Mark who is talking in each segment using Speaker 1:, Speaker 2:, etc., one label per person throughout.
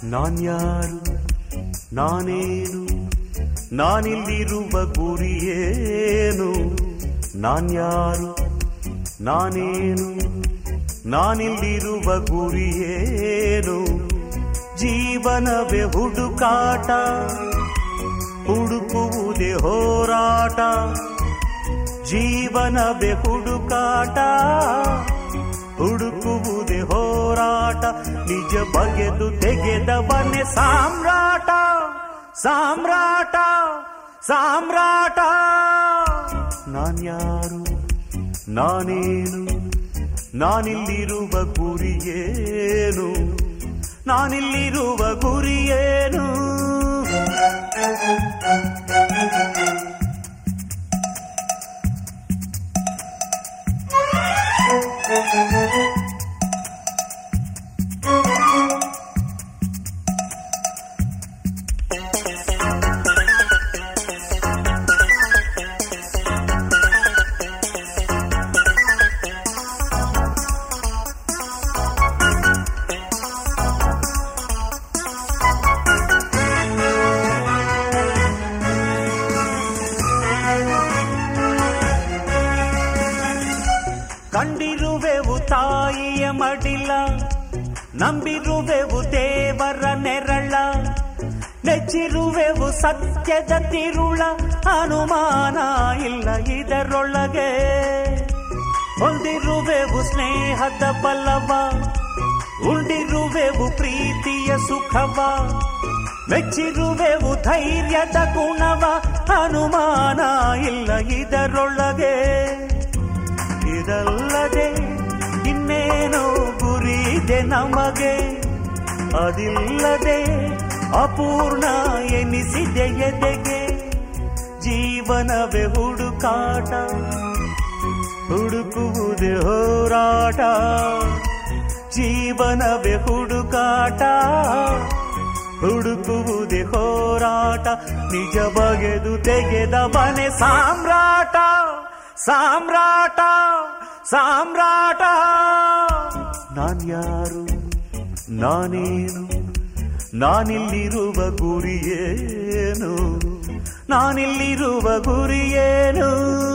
Speaker 1: ನಾನ್ಯಾರು ನಾನೇನು ನಾನಿಲ್ಲಿರುವ ಗುರಿಯೇನು ನಾನ್ಯಾರು ನಾನೇನು ನಾನಿಲ್ಲಿರುವ ಗುರಿಯೇನು ಜೀವನವೇ ಹುಡುಕಾಟ ಹುಡುಕುವುದೇ ಹೋರಾಟ ಜೀವನವೇ ಹುಡುಕಾಟ ಹುಡುಕುವುದೇ ಹೋರಾಟ ನಿಜ ಬಗೆದು ತೆಗೆದವನೇ ಸಾಮ್ರಾಟ ಸಾಮ್ರಾಟ ಸಾಮ್ರಾಟ ನಾನ್ಯಾರು ನಾನೇನು ನಾನಿಲ್ಲಿರುವ ಗುರಿಯೇನು ನಾನಿಲ್ಲಿರುವ ಗುರಿಯೇನು ಕಂಡಿರುವೆವು ತಾಯಿಯ ಮಡಿಲ ನಂಬಿರುವೆವು ದೇವರ ನೆರಳ ನೆಚ್ಚಿರುವೆವು ಸತ್ಯದ ತಿರುಳ ಅನುಮಾನ ಇಲ್ಲ ಇದರೊಳಗೆ ಹೊಂದಿರುವೆವು ಸ್ನೇಹದ ಬಲವ ಉಂಡಿರುವೆವು ಪ್ರೀತಿಯ ಸುಖವ ಮೆಚ್ಚಿರುವೆವು ಧೈರ್ಯದ ಗುಣವ ಅನುಮಾನ ಇಲ್ಲ ಇದರೊಳಗೆ ಇದಲ್ಲದೆ ಇನ್ನೇನೋ ಗುರಿ ಇದೆ ನಮಗೆ ಅದಿಲ್ಲದೆ ಅಪೂರ್ಣ ಎನಿಸಿದೆ ಎದೆಗೆ ಜೀವನವೇ ಹುಡುಕಾಟ ಹುಡುಕುವುದೇ ಹೋರಾಟ ಜೀವನವೇ ಹುಡುಕಾಟ ಹುಡುಕುವುದೇ ಹೋರಾಟ ನಿಜ ಬಗೆದು ತೆಗೆದ ಮನೆ ಸಾಮ್ರಾಟ ಸಾಮ್ರಾಟ ಸಾಮ್ರಾಟ ನಾನ್ಯಾರು ನಾನೇನು ನಾನಿಲ್ಲಿರುವ ಗುರಿಯೇನು ನಾನಿಲ್ಲಿರುವ ಗುರಿಯೇನು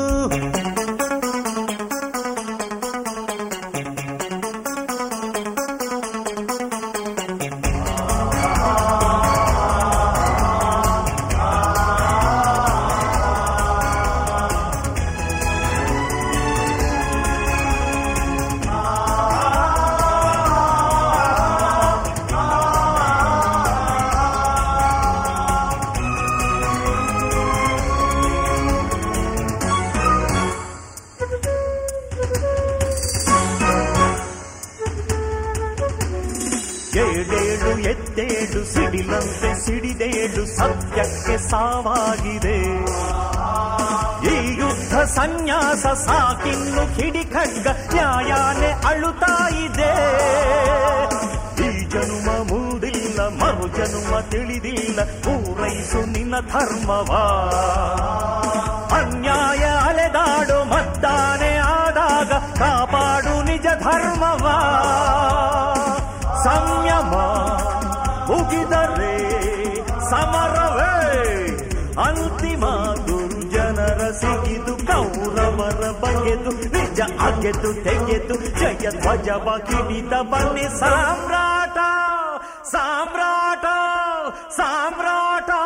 Speaker 1: ಏಳೇಳು ಎದ್ದೇಳು ಸಿಡಿಲಂತೆ ಸಿಡಿದೇಳು ಸತ್ಯಕ್ಕೆ ಸಾವಾಗಿದೆ ಈ ಯುದ್ಧ ಸನ್ಯಾಸ ಸಾಕಿನ್ನು ಕಿಡಿಖಡ್ಗ ನ್ಯಾಯಾನೆ ಅಳುತ್ತಾ ಇದೆ ಈ ಜನುಮ ಮೂಡಿಲ್ಲ ಮರು ಜನುಮ ತಿಳಿದಿಲ್ಲ ಪೂರೈಸು ನಿನ್ನ ಧರ್ಮವಾ ಅನ್ಯಾಯ ಅಲೆದಾಡು ಮದ್ದಾನೆ ಆದಾಗ ಕಾಪಾಡು ನಿಜ ಧರ್ಮವಾ ಸಂಯಮ ಮುಗಿದರೆ ಸಮರವೇ ಅಂತಿಮ ದುರ್ಜನರ ಸಿಗಿದು ಕೌರವರ ಬಗೆದು ನಿಜ ಅಗೆದು ತೆಗೆದು ಜಯ ಧ್ವಜವ ಕಿಡಿದ ಬನ್ನಿ ಸಾಮ್ರಾಟ ಸಾಮ್ರಾಟ ಸಾಮ್ರಾಟ